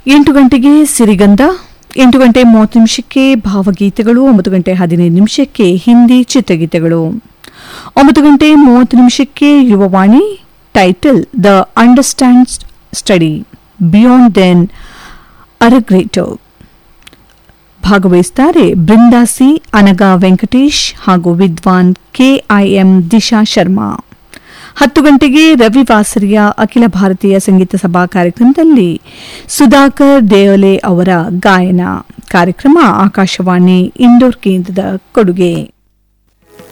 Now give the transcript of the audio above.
ಎಂಟು ಗಂಟೆಗೆ ಸಿರಿಗಂಧ ಎಂಟು ಗಂಟೆ ಮೂವತ್ತು ನಿಮಿಷಕ್ಕೆ ಭಾವಗೀತೆಗಳು ಒಂಬತ್ತು ಗಂಟೆ ಹದಿನೈದು ನಿಮಿಷಕ್ಕೆ ಹಿಂದಿ ಚಿತ್ರಗೀತೆಗಳು ಒಂಬತ್ತು ಗಂಟೆ ಮೂವತ್ತು ನಿಮಿಷಕ್ಕೆ Yuvavani title the understand study beyond then are greater ಭಾಗವಹಿಸುತ್ತಾರೆ ಬೃಂದಾಸಿ ಅನಗಾ ವೆಂಕಟೇಶ್ ಹಾಗೂ ವಿದ್ವಾನ್ ಕೆಐಎಂ ದಿಶಾ ಶರ್ಮಾ ಹತ್ತು ಗಂಟೆಗೆ ರವಿವಾಸರಿಯ ಅಖಿಲ ಭಾರತೀಯ ಸಂಗೀತ ಸಭಾ ಕಾರ್ಯಕ್ರಮದಲ್ಲಿ ಸುಧಾಕರ್ ದೇವಲೆ ಅವರ ಗಾಯನ ಕಾರ್ಯಕ್ರಮ ಆಕಾಶವಾಣಿ ಇಂಡೋರ್ ಕೇಂದ್ರದ ಕೊಡುಗೆ